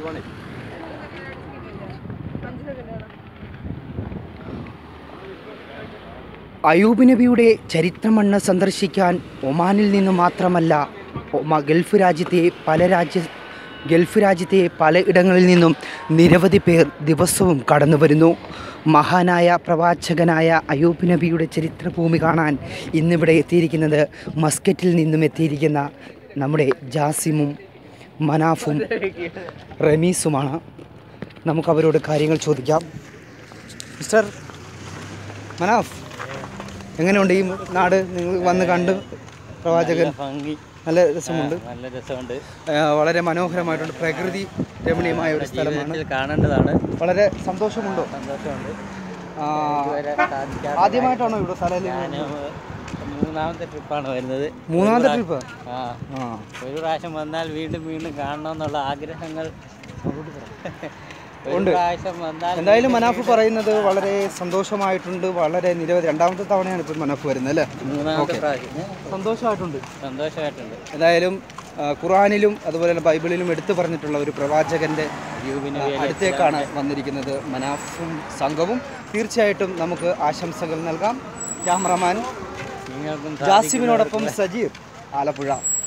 അയൂബ് നബിയുടെ ചരിത്രമണ്ണ് സന്ദർശിക്കാൻ ഒമാനിൽ നിന്ന് മാത്രമല്ല ഒമ- ഗൾഫ് രാജ്യത്തെ പല രാജ്യ ഗൾഫ് രാജ്യത്തെ പലയിടങ്ങളിൽ നിന്നും നിരവധി പേർ ദിവസവും കടന്നു വരുന്നു മഹാനായ പ്രവാചകനായ അയൂബ് നബിയുടെ ചരിത്രഭൂമി കാണാൻ ഇന്നിവിടെ എത്തിയിരിക്കുന്നത് മസ്കറ്റിൽ നിന്നും എത്തിയിരിക്കുന്ന നമ്മുടെ ജാസിമും മനാഫും റമീസുമാണ് നമുക്ക് അവരോട് കാര്യങ്ങൾ ചോദിക്കാം മിസ്റ്റർ മനാഫ് എങ്ങനെയുണ്ട് ഈ നാട് നിങ്ങൾ വന്ന് കണ്ട് പ്രവാചകൻ ഭംഗി നല്ല രസമുണ്ട് നല്ല രസമുണ്ട് ആ, വളരെ മനോഹരമായിട്ടുണ്ട് പ്രകൃതി രമണീയമായ ഒരു സ്ഥലമാണ് ജീവിതത്തിൽ കാണേണ്ടതാണ് വളരെ സന്തോഷമുണ്ടോ സന്തോഷമുണ്ട് ആ, ഇതുവരെ സാധിക്കാത്ത ആദ്യമായിട്ടാണോ ഇവിടെ സ്ഥലം ഞാൻ മൂന്നാമത്തെ ട്രിപ്പാണ് വരുന്നത് മൂന്നാമത്തെ ഒരു ട്രിപ്പ് പ്രാ- ആ ആ ഒരു പ്രാവശ്യം വന്നാൽ വീണ്ടും വീണ്ടും കാണണമെന്നുള്ള ആഗ്രഹങ്ങൾ ഒരു ഉണ്ട്. പ്രാവശ്യം വന്നാൽ എന്തായാലും മനാഫ് പറയുന്നത് വളരെ സന്തോഷമായിട്ടുണ്ട് വളരെ നിരവധി രണ്ടാമത്തെ തവണയാണ് ഇപ്പോൾ മനാഫ് വരുന്നത് അല്ലേ മൂന്നാമത്തെ പ്രാവശ്യം സന്തോഷമായിട്ടുണ്ട് സന്തോഷമായിട്ടുണ്ട് എന്തായാലും ആ, ഖുർആനിലും അതുപോലെ തന്നെ ബൈബിളിലും എടുത്തു പറഞ്ഞിട്ടുള്ള ഒരു പ്രവാചകന്റെ യൂബിന് ആ, അടുത്തേക്കാണ് വന്നിരിക്കുന്നത് മനാഫും സംഘവും തീർച്ചയായിട്ടും നമുക്ക് ആശംസകൾ നൽകാം ക്യാമറമാൻ നിങ്ങൾക്കും ജാസിമിനോടൊപ്പം സജീർ ആലപ്പുഴ